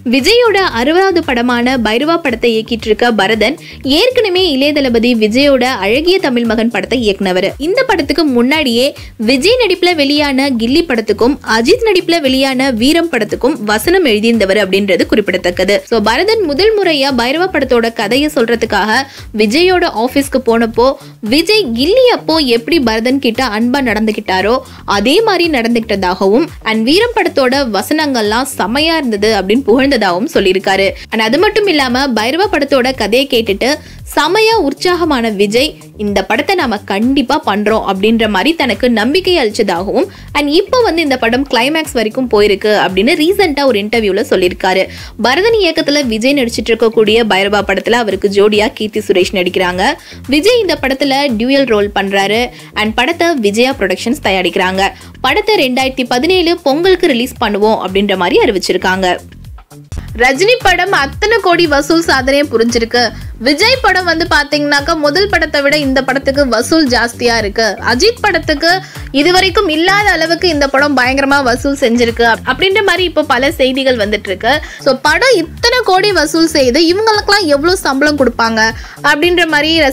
விஜயோட அறுபதாவது படமான பைரவா படத்தை இயக்கிட்டு இருக்க பரதன் ஏற்கனவே இளைய தளபதி விஜயோட அழகிய தமிழ் மகன் படத்தை இயக்குனவர் இந்த படத்துக்கு முன்னாடியே விஜய் நடிப்புல வெளியான கில்லி படத்துக்கும் அஜித் நடிப்புல வெளியான வீரம் படத்துக்கும் வசனம் எழுதியிருந்தவர் அப்படின்றது குறிப்பிடத்தக்கது சோ பரதன் முதல் முறையா பைரவா படத்தோட கதையை சொல்றதுக்காக விஜயோட ஆபீஸ்க்கு போனப்போ விஜய் கில்லி அப்போ எப்படி பரதன் கிட்ட அன்பா நடந்துகிட்டாரோ அதே மாதிரி நடந்துகிட்டதாகவும் அண்ட் வீரம் படத்தோட வசனங்கள்லாம் செமையா இருந்தது அப்படின்னு புகழ்ந்ததாகவும் சொல்லியிருக்காரு அண்ட் அது மட்டும் இல்லாம பைரவா படத்தோட கதையை கேட்டுட்டு செமையா உற்சாகமான விஜய் இந்த படத்தை நாம கண்டிப்பா பண்றோம் அப்படின்ற மாதிரி தனக்கு நம்பிக்கை அளிச்சதாகவும் அண்ட் இப்போ வந்து இந்த படம் கிளைமேக்ஸ் வரைக்கும் போயிருக்கு அப்படின்னு ரீசெண்டா ஒரு இன்டர்வியூல சொல்லியிருக்காரு பரதன் இயக்கத்துல விஜய் நடிச்சிட்டு இருக்கக்கூடிய பைரவா படத்துல அவருக்கு ஜோடியா கீர்த்தி சுரேஷ் நடிக்கிறாங்க விஜய் இந்த படத்துல டியூயல் ரோல் பண்றாரு அண்ட் படத்தை விஜயா ப்ரொடக்ஷன்ஸ் தயாரிக்கிறாங்க படத்தை ரெண்டாயிரத்தி பதினேழு பொங்கலுக்கு ரிலீஸ் பண்ணுவோம் அப்படின்ற மாதிரி அறிவிச்சிருக்காங்க ரஜினி படம் அத்தனை கோடி வசூல் சாதனையை புரிஞ்சிருக்கு விஜய் படம் வந்து பாத்தீங்கன்னாக்கா முதல் படத்தை விட இந்த படத்துக்கு வசூல் ஜாஸ்தியா இருக்கு அஜித் படத்துக்கு இதுவரைக்கும் இல்லாத அளவுக்கு இந்த படம் பயங்கரமா வசூல் செஞ்சிருக்கு அப்படின்ற மாதிரி இப்போ பல செய்திகள் வந்துட்டு இருக்கு ஸோ படம் இத்தனை கோடி வசூல் செய்து இவங்களுக்கெல்லாம் எவ்வளவு சம்பளம் கொடுப்பாங்க அப்படின்ற மாதிரி